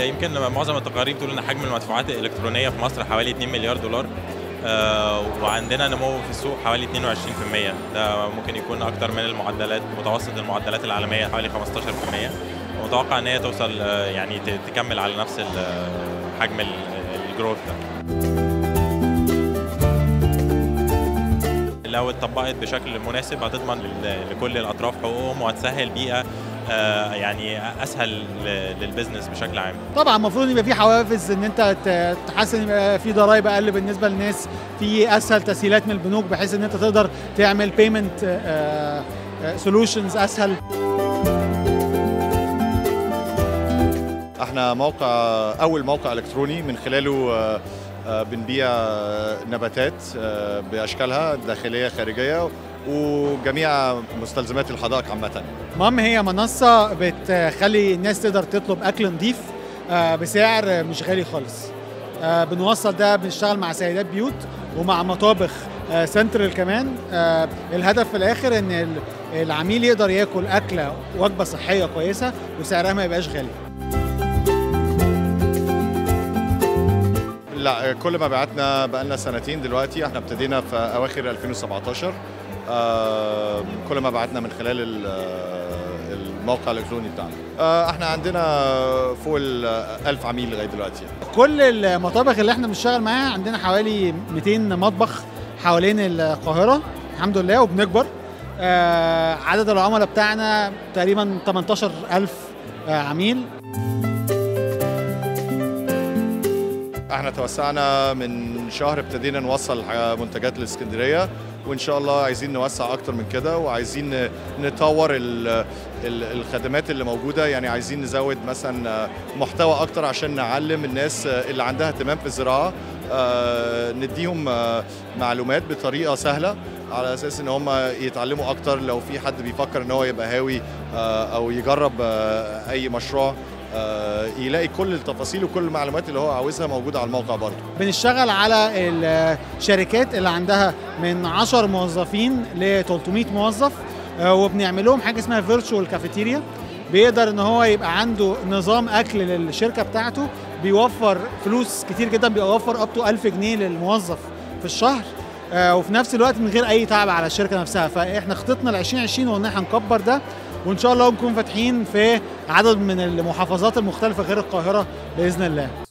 يمكن معظم التقارير بتقول ان حجم المدفوعات الالكترونيه في مصر حوالي 2 مليار دولار آه، وعندنا نمو في السوق حوالي 22% ده ممكن يكون اكتر من المعدلات متوسط المعدلات العالميه حوالي 15% ومتوقع ان هي توصل آه، يعني ت- تكمل على نفس ال- آه، حجم الجروث ده لو اتطبقت بشكل مناسب هتضمن لل- لكل الاطراف حقوقهم وهتسهل بيئه آه، يعني اسهل ل- للبزنس بشكل عام طبعا المفروض يبقى في حوافز ان انت ت- تحسن يبقى في ضرائب اقل بالنسبه للناس في اسهل تسهيلات من البنوك بحيث ان انت تقدر تعمل بيمنت سولوشنز اسهل احنا موقع اول موقع الكتروني من خلاله آه، آه، بنبيع آه، نباتات آه، باشكالها داخليه خارجيه وجميع مستلزمات الحدائق عامه المهم هي منصه بتخلي الناس تقدر تطلب اكل نظيف آه، بسعر مش غالي خالص آه، بنوصل ده بنشتغل مع سيدات بيوت ومع مطابخ آه، سنترال كمان آه، الهدف في الاخر ان ال- العميل يقدر ياكل اكله وجبه صحيه كويسه وسعرها ما يبقاش غالي لا كل مبيعاتنا بقالنا سنتين دلوقتي احنا ابتدينا في اواخر 2017 آه، كل مبيعاتنا من خلال ال- آه، الموقع الالكتروني بتاعنا آه، احنا عندنا فوق ال 1000 عميل لغايه دلوقتي كل المطابخ اللي احنا بنشتغل معاها عندنا حوالي 200 مطبخ حوالين القاهرة الحمد لله وبنكبر آه عدد العملاء بتاعنا تقريبا 18000 آه عميل احنا توسعنا من شهر ابتدينا نوصل ح- منتجات لاسكندريه وان شاء الله عايزين نوسع اكتر من كده وعايزين ن- نطور ال- ال- الخدمات اللي موجوده يعني عايزين نزود مثلا محتوى اكتر عشان نعلم الناس اللي عندها اهتمام في الزراعه آه، نديهم آه، معلومات بطريقه سهله على اساس ان هم يتعلموا اكتر لو في حد بيفكر ان هو يبقى هاوي آه، او يجرب آه، اي مشروع آه، يلاقي كل التفاصيل وكل المعلومات اللي هو عاوزها موجوده على الموقع برضه بنشتغل على الشركات اللي عندها من 10 موظفين ل 300 موظف آه، وبنعمل لهم حاجه اسمها فيرتشوال كافيتيريا بيقدر ان هو يبقى عنده نظام اكل للشركه بتاعته بيوفر فلوس كتير جدا بيوفر اب تو 1000 جنيه للموظف في الشهر آه، وفي نفس الوقت من غير اي تعب على الشركه نفسها فاحنا خطتنا ل 2020 وان احنا هنكبر ده وان شاء الله نكون فاتحين في عدد من المحافظات المختلفه غير القاهره باذن الله